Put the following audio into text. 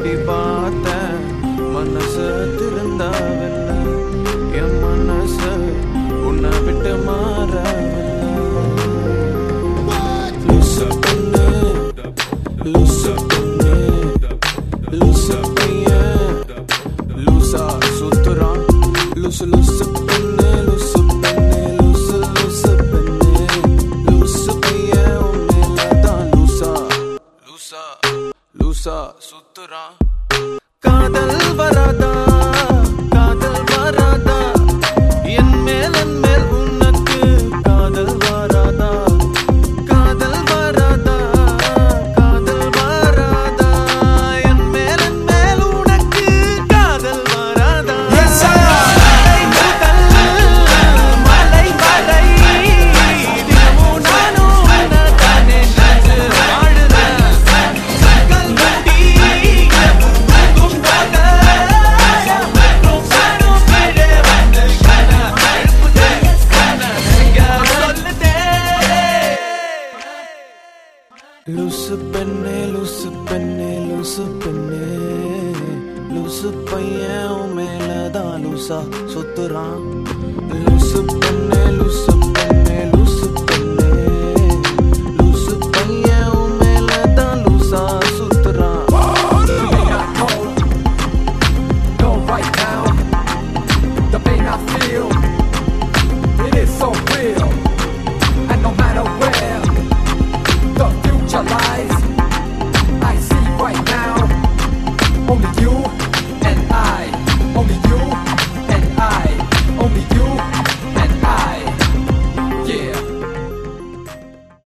எட்டி பார்த்தேன் மனசு திருந்தாவில்ல என் மனசு உன்னை விட்டு மாறவில்லை லூசு பொண்ணு லூசு பொண்ணு லூசு பையன் லூசா சுத்துறான் லூசு லூசு பொண்ணு லூசு பெண்ணு லூசு லூசு பெண்ணு லூசு பையன் உன் மேலதான் லூசா லூசா லூசா சுத்துறான் காதல் வராதா காதல் வராதா என் மேல் என் மேல் உனக்கு காதல் வராதா காதல் வராதா காதல் வராதா என் மேல் என் மேல் உனக்கு காதல் வராதா மலை முதல் மலை வரை தினமும் நானும் உன்னைத்தானே நினைச்சு வாழுறேன். கல் மூடி துண்டாக மற்றும் நானும் கீழே வந்து கண்ண எழுப்புதே, கண்ண எங்க சொல்லுதே. லூசு பெண்ணே லூசு பெண்ணே லூசு பெண்ணே லூசு பையன் உன் மேலதான் லூசா சுத்துறான் லூசு பெண்ணே லூசு பெண்ணே லூசு பெண்ணே லூசு பையன் உன் மேலதான் லூசா சுத்துறான் Know right now the pain I feel. It is so real, and no matter where the future lies, I see right now only you